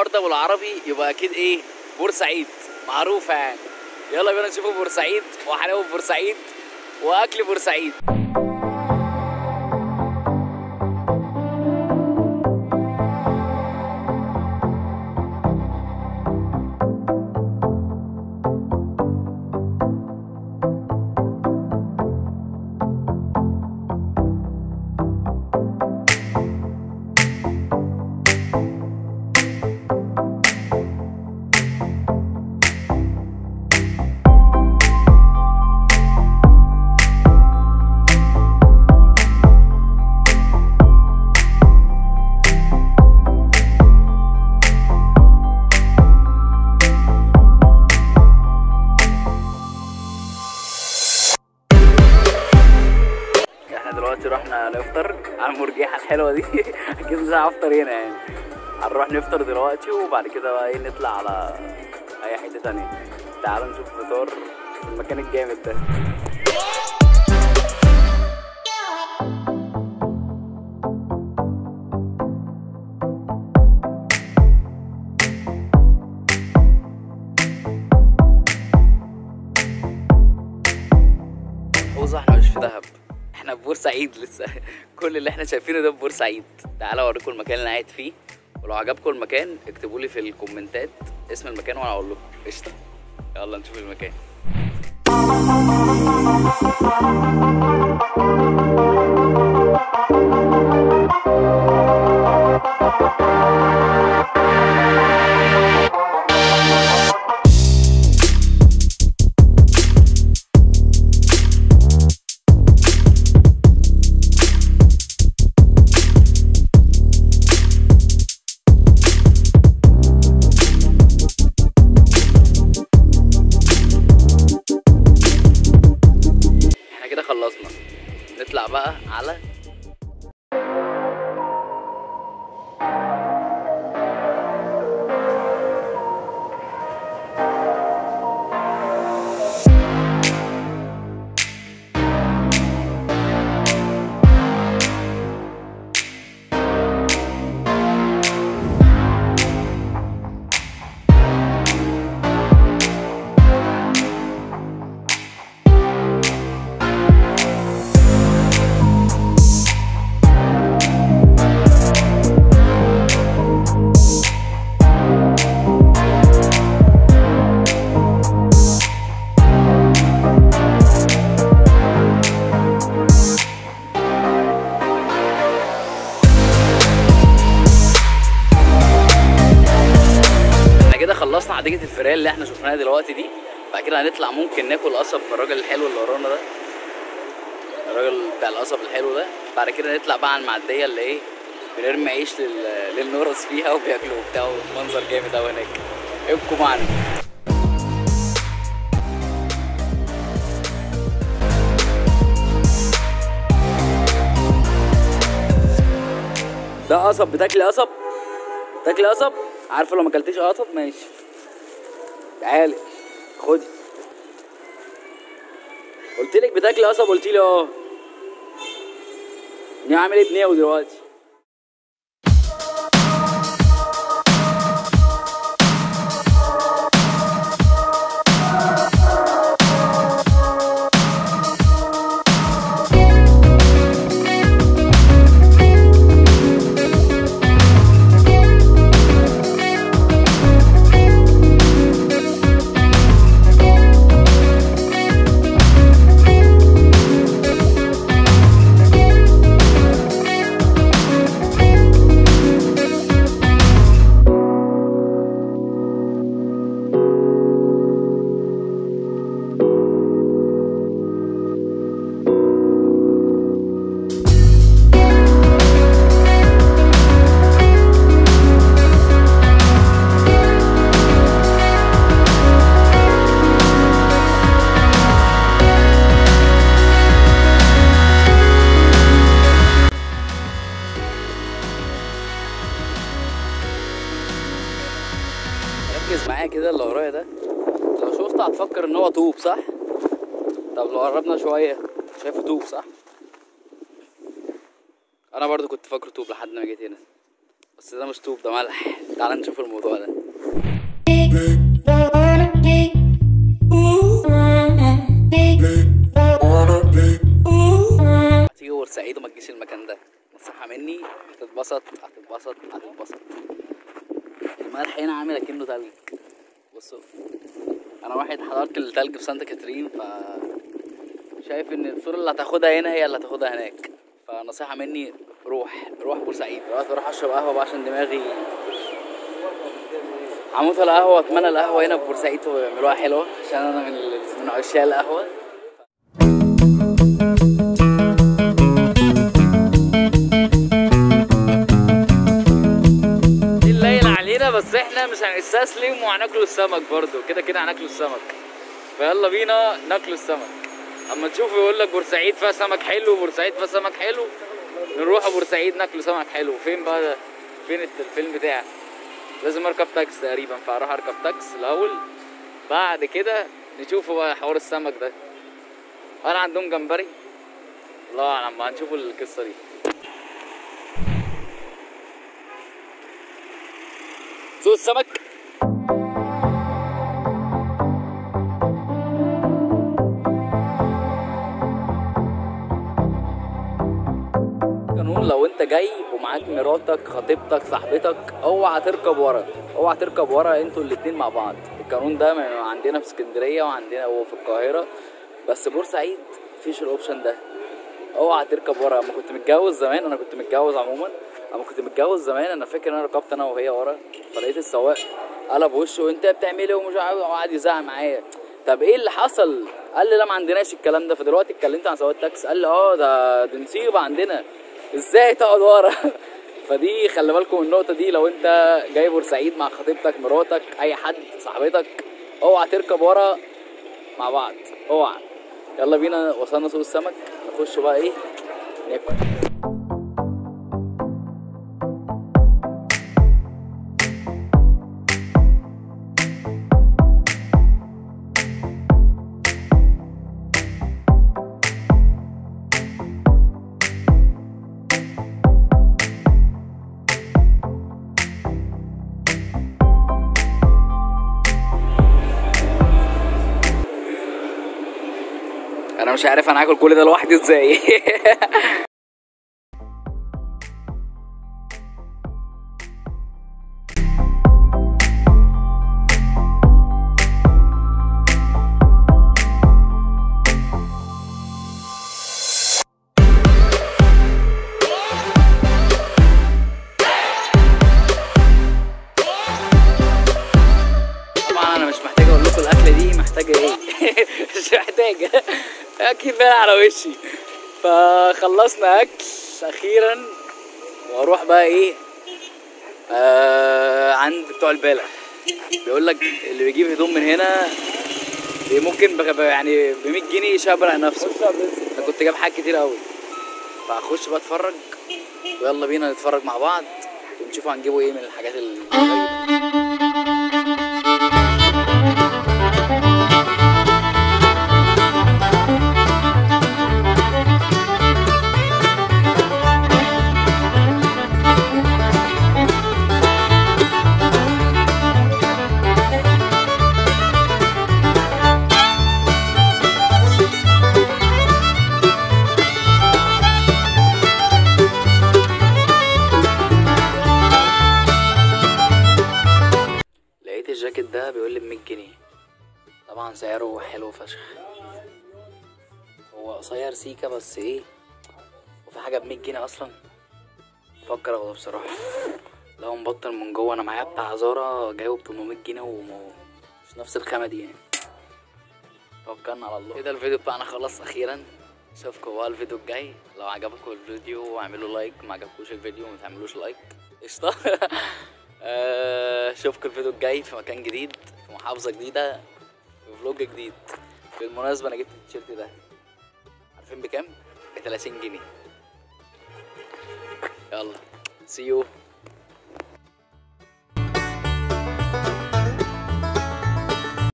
النهارده بالعربي يبقى اكيد ايه بورسعيد معروفه يعني يلا بينا نشوفوا بورسعيد وحلاوه بورسعيد واكل بورسعيد احنا دلوقتي رحنا نفطر على المرجيحه الحلوه دي اكيد مش هنفطر هنا يعني هنروح نفطر دلوقتي وبعد كده بقى ايه نطلع على اي حته تانية تعالوا نشوف فطار في المكان الجامد ده حوزة احنا مش في دهب احنا في بورسعيد لسه كل اللي احنا شايفينه ده في بورسعيد تعالوا اوريكم المكان اللي انا قاعد فيه ولو عجبكم المكان اكتبوا لي في الكومنتات اسم المكان وانا اقول لكم قشطه يلا نشوف المكان احنا كده خلصنا نطلع بقى على احنا كده خلصنا عديجة الفراخ اللي احنا شفناها دلوقتي دي بعد كده هنطلع ممكن ناكل قصب من الراجل الحلو اللي ورانا ده الراجل بتاع القصب الحلو ده بعد كده نطلع بقى على المعدية اللي ايه بنرمي عيش لل... للنورس فيها وبياكلوا وبتاع منظر جامد قوي هناك ابقوا معانا ده قصب بتاكلي قصب تاكلي قصب عارفه لو ما اكلتيش قصب ماشي تعالي خدي قلت لك بتاكلي قصب قلت لي اه نعمل ايه بنيو دلوقتي ركز معايا كده اللي ورايا ده لو شفت هتفكر ان هو طوب صح طب لو قربنا شويه شايفه طوب صح انا برضو كنت فاكره طوب لحد ما جيت هنا بس ده مش طوب ده ملح تعال نشوف الموضوع ده Don't wanna be. Ooh, wanna be. Ooh, هتيجي بورسعيد وما تجيش المكان ده نصيحة مني هتتبسط هتتبسط هتتبسط الملح هنا عامل اكنه تلج بصوا انا واحد حضرت التلج في سانتا كاترين ف شايف ان الصورة اللي هتاخدها هنا هي اللي هتاخدها هناك فنصيحة مني روح روح بورسعيد دلوقتي بروح اشرب قهوة بقى عشان دماغي هموت على القهوة اتمنى القهوة هنا في بورسعيد تبقى بيعملوها حلوة عشان انا من من عشاق القهوة دي الليل علينا بس احنا مش هنستسلم وهناكلوا السمك برضو كده كده هناكلوا السمك فيلا بينا ناكلوا السمك اما تشوف يقول لك بورسعيد فيها سمك حلو بورسعيد فيها سمك حلو نروح بورسعيد ناكلوا سمك حلو فين بقى ده فين الت- الفيلم بتاعي لازم اركب تاكس تقريبا فاروح اركب تاكس الاول بعد كده نشوفوا بقى حوار السمك ده هل عندهم جمبري الله اعلم بقى هنشوفوا القصه دي سوق السمك قانون لو انت جاي ومعاك مراتك خطيبتك صاحبتك اوعى تركب ورا اوعى تركب ورا انتوا الاتنين مع بعض القانون ده ما- عندنا في اسكندريه وعندنا وفي القاهره بس بورسعيد مفيش الاوبشن ده اوعى تركب ورا اما كنت متجوز زمان انا كنت متجوز عموما اما كنت متجوز زمان انا فاكر ان انا ركبت انا وهي ورا فلقيت السواق قلب وشه انت بتعمل ايه ومش عارف وقعد يزعق معايا طب ايه اللي حصل قال لي لا ما عندناش الكلام ده فدلوقتي اتكلمت عن سواق التاكسي قال لي اه ده دي نصيبه عندنا ازاي تقعد ورا فدي خلي بالكم من النقطه دي لو انت جاي بورسعيد مع خطيبتك مراتك اي حد صاحبتك اوعى تركب ورا مع بعض اوعى يلا بينا وصلنا سوق السمك نخش بقى ايه ناكل انا مش عارف انا هاكل كل ده لوحدي ازاي طبعا انا مش محتاج اقول لكم الاكله دي محتاجه ايه مش محتاجه اكيد باين على وشي فخلصنا اكل اخيرا واروح بقى ايه آه عند بتوع البالة بيقول لك اللي بيجيب هدوم من هنا ممكن بغ- يعني ب 100 جنيه يشبرق نفسه انا كنت جايب حاجات كتير قوي فهخش بقى اتفرج ويلا بينا نتفرج مع بعض ونشوف هنجيبوا ايه من الحاجات الغريبه لقيت الجاكيت ده بيقول لي ب 100 جنيه طبعا سعره حلو فشخ هو قصير سيكا بس ايه وفي حاجه ب 100 جنيه اصلا بفكر اخده بصراحه لو مبطل من جوه انا معايا بتاع زارا جايبه ب 800 جنيه ومش نفس الخامه دي يعني توكلنا على الله كده الفيديو بتاعنا خلص اخيرا اشوفكم بقى الفيديو الجاي لو عجبكم الفيديو اعملوا لايك ما عجبكوش الفيديو ما تعملوش لايك قشطه آه، اشوفكم الفيديو الجاي في مكان جديد في محافظه جديده في فلوج جديد بالمناسبه انا جبت التيشيرت ده عارفين بكام ب 30 جنيه يلا سي يو